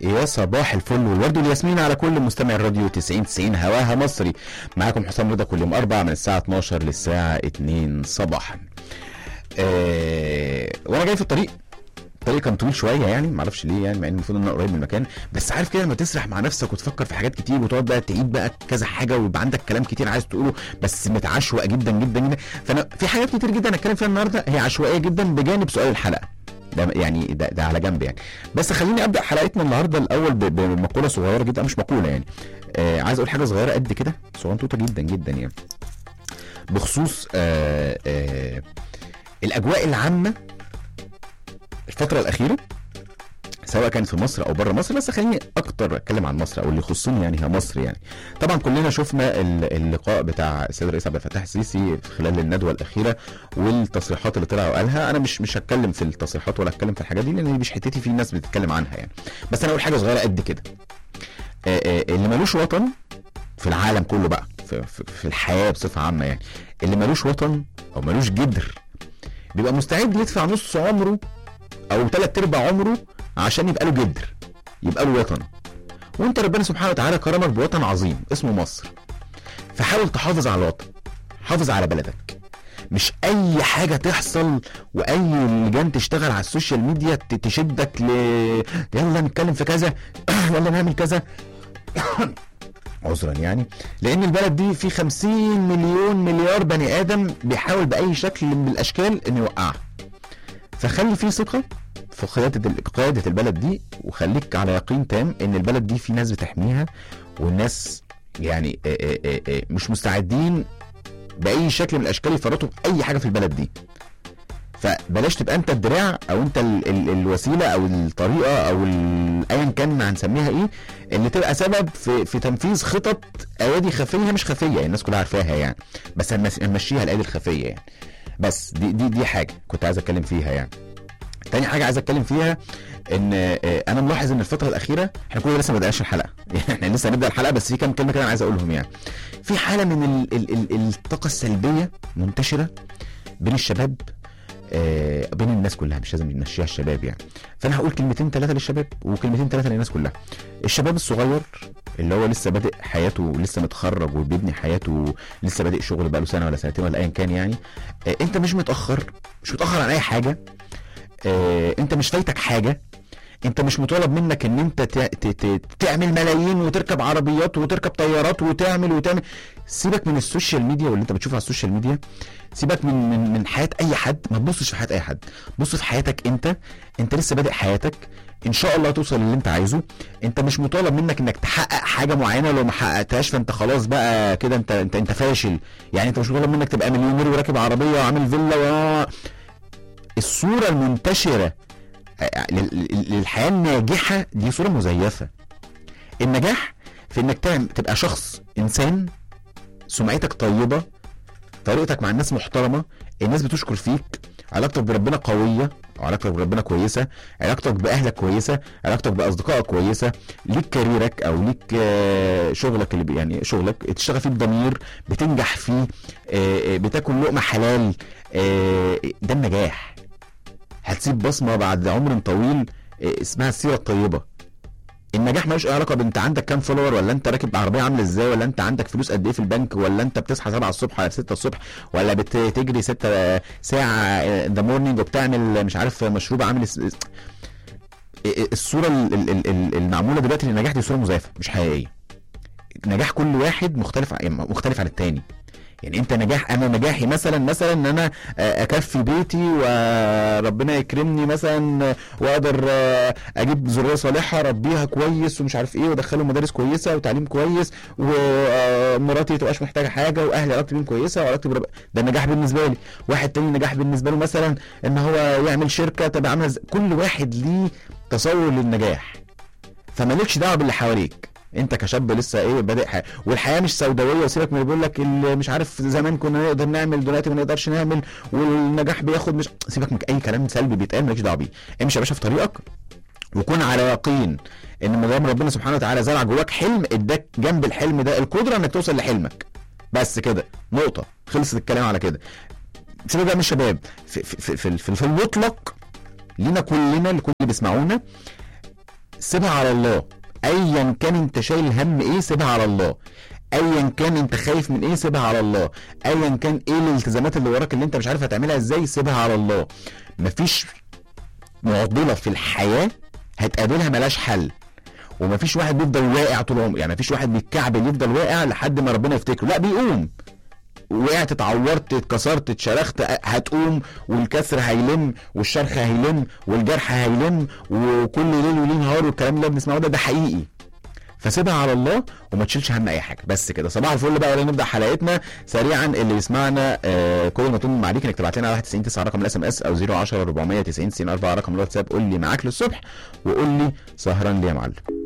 يا صباح الفل والورد والياسمين على كل مستمع الراديو 90 90 هواها مصري معاكم حسام رضا كل يوم أربعة من الساعة 12 للساعة 2 صباحا آه وانا جاي في الطريق الطريق كان طويل شويه يعني معرفش ليه يعني مع ان المفروض ان انا قريب من المكان بس عارف كده لما تسرح مع نفسك وتفكر في حاجات كتير وتقعد بقى تعيد بقى كذا حاجه ويبقى عندك كلام كتير عايز تقوله بس متعشوق جدا جدا جدا فانا في حاجات كتير جدا هتكلم فيها النهارده هي عشوائيه جدا بجانب سؤال الحلقه ده يعني ده, ده على جنب يعني بس خليني ابدا حلقتنا النهارده الاول ب- بمقوله صغيره جدا مش مقوله يعني آه عايز اقول حاجه صغيره قد كده صغنطوطه جدا جدا يعني بخصوص آه آه الاجواء العامه الفتره الاخيره سواء كانت في مصر او بره مصر بس خليني اكتر اتكلم عن مصر او اللي يخصني يعني هي مصر يعني طبعا كلنا شفنا ال- اللقاء بتاع السيد الرئيس عبد الفتاح السيسي خلال الندوه الاخيره والتصريحات اللي طلع وقالها انا مش مش هتكلم في التصريحات ولا هتكلم في الحاجات دي لان دي مش حتتي في ناس بتتكلم عنها يعني بس انا اقول حاجه صغيره قد كده آه، آه، اللي ملوش وطن في العالم كله بقى في, في, في الحياه بصفه عامه يعني اللي ملوش وطن او ملوش جدر بيبقى مستعد يدفع نص عمره او ثلاث ارباع عمره عشان يبقى له جدر يبقى له وطن وانت ربنا سبحانه وتعالى كرمك بوطن عظيم اسمه مصر فحاول تحافظ على الوطن حافظ على بلدك مش اي حاجه تحصل واي لجان تشتغل على السوشيال ميديا ت- تشدك ل يلا نتكلم في كذا يلا نعمل كذا عذرا يعني لان البلد دي في 50 مليون مليار بني ادم بيحاول باي شكل من الاشكال انه يوقعها فخلي في ثقه في قياده ال- قياده البلد دي وخليك على يقين تام ان البلد دي في ناس بتحميها والناس يعني آه، آه، آه، آه، مش مستعدين باي شكل من الاشكال يفرطوا في اي حاجه في البلد دي فبلاش تبقى انت الدراع او انت ال ال الوسيله او الطريقه او ال- ايا كان هنسميها ايه اللي تبقى سبب في في تنفيذ خطط ايادي خفيه هي مش خفيه يعني الناس كلها عارفاها يعني بس هنمس- هنمشيها الايادي الخفيه يعني بس دي دي دي حاجه كنت عايز اتكلم فيها يعني تاني حاجه عايز اتكلم فيها ان آه، انا ملاحظ ان الفتره الاخيره احنا كلنا لسه ما بدأناش الحلقه يعني احنا لسه هنبدا الحلقه بس في كام كلمه كده انا عايز اقولهم يعني في حاله من ال ال ال الطاقه السلبيه منتشره بين الشباب آه، بين الناس كلها مش لازم نمشيها الشباب يعني فانا هقول كلمتين ثلاثه للشباب وكلمتين ثلاثه للناس كلها الشباب الصغير اللي هو لسه بادئ حياته لسه متخرج وبيبني حياته لسه بادئ شغل بقاله سنه ولا سنتين ولا ايا كان يعني آه، انت مش متاخر مش متاخر عن اي حاجه آه، انت مش فايتك حاجه انت مش مطالب منك ان انت ت- ت- ت- تعمل ملايين وتركب عربيات وتركب طيارات وتعمل وتعمل سيبك من السوشيال ميديا واللي انت بتشوفه على السوشيال ميديا سيبك من من من حياه اي حد ما تبصش في حياه اي حد بص في حياتك انت انت لسه بادئ حياتك ان شاء الله توصل للي انت عايزه انت مش مطالب منك انك تحقق حاجه معينه لو ما حققتهاش فانت خلاص بقى كده انت انت انت فاشل يعني انت مش مطالب منك تبقى مليونير وراكب عربيه وعامل فيلا و... الصوره المنتشره لل- للحياه الناجحه دي صوره مزيفه النجاح في انك تعمل تبقى شخص انسان سمعتك طيبه طريقتك مع الناس محترمه الناس بتشكر فيك علاقتك بربنا قويه علاقتك بربنا كويسه علاقتك باهلك كويسه علاقتك باصدقائك كويسه ليك كاريرك او ليك آه، شغلك اللي بي- يعني شغلك تشتغل فيه بضمير بتنجح فيه آه، آه، بتاكل لقمه حلال آه، ده النجاح هتسيب بصمه بعد عمر طويل آه، اسمها السيره الطيبه النجاح ملوش اي علاقه بانت عندك كام فولور ولا انت راكب عربيه عامله ازاي ولا انت عندك فلوس قد ايه في البنك ولا انت بتصحى 7 الصبح ولا 6 الصبح ولا بتجري 6 ساعه ذا مورنينج وبتعمل مش عارف مشروب عامل اس- اس- الصوره ال- ال- ال- ال- المعموله دلوقتي للنجاح دي صوره مزيفه مش حقيقيه نجاح كل واحد مختلف ع- مختلف عن التاني يعني انت نجاح انا نجاحي مثلا مثلا ان انا آه، اكفي بيتي وربنا يكرمني مثلا واقدر آه، اجيب ذريه صالحه اربيها كويس ومش عارف ايه وادخلهم مدارس كويسه وتعليم كويس ومراتي تبقاش محتاجه حاجه واهلي علاقتي بيهم كويسه وعلاقتي برب... ده النجاح بالنسبه لي واحد تاني نجاح بالنسبه له مثلا ان هو يعمل شركه تبقى عامله إزاي. كل واحد ليه تصور للنجاح فمالكش دعوه باللي حواليك انت كشاب لسه ايه بادئ حياه والحياه مش سوداويه وسيبك من اللي بيقول لك اللي مش عارف زمان كنا نقدر نعمل دلوقتي ما نقدرش نعمل والنجاح بياخد مش سيبك من اي كلام سلبي بيتقال مالكش دعوه بيه امشي يا باشا في طريقك وكون على يقين ان ما دام ربنا سبحانه وتعالى زرع جواك حلم اداك جنب الحلم ده القدره انك توصل لحلمك بس كده نقطه خلصت الكلام على كده سيبك بقى من الشباب في في في, في, في, في المطلق لينا كلنا اللي كل اللي بيسمعونا سيبها على الله ايا كان انت شايل هم ايه سيبها على الله ايا كان انت خايف من ايه سيبها على الله ايا كان ايه الالتزامات اللي وراك اللي انت مش عارف هتعملها ازاي سيبها على الله مفيش معضله في الحياه هتقابلها ملاش حل ومفيش واحد بيفضل واقع طول عمره يعني مفيش واحد بيتكعبل يفضل واقع لحد ما ربنا يفتكره لا بيقوم وقعت اتعورت اتكسرت اتشرخت هتقوم والكسر هيلم والشرخ هيلم والجرح هيلم وكل ليل وليل نهار والكلام اللي بنسمعه ده ده حقيقي فسيبها على الله وما تشيلش هم اي حاجه بس كده صباح الفل بقى ولا نبدا حلقتنا سريعا اللي يسمعنا آه كل ما تم عليك انك تبعت لنا على 91 9 رقم الاس ام اس او 010 490 90 4 رقم الواتساب قول لي معاك للصبح وقول لي سهران ليه يا معلم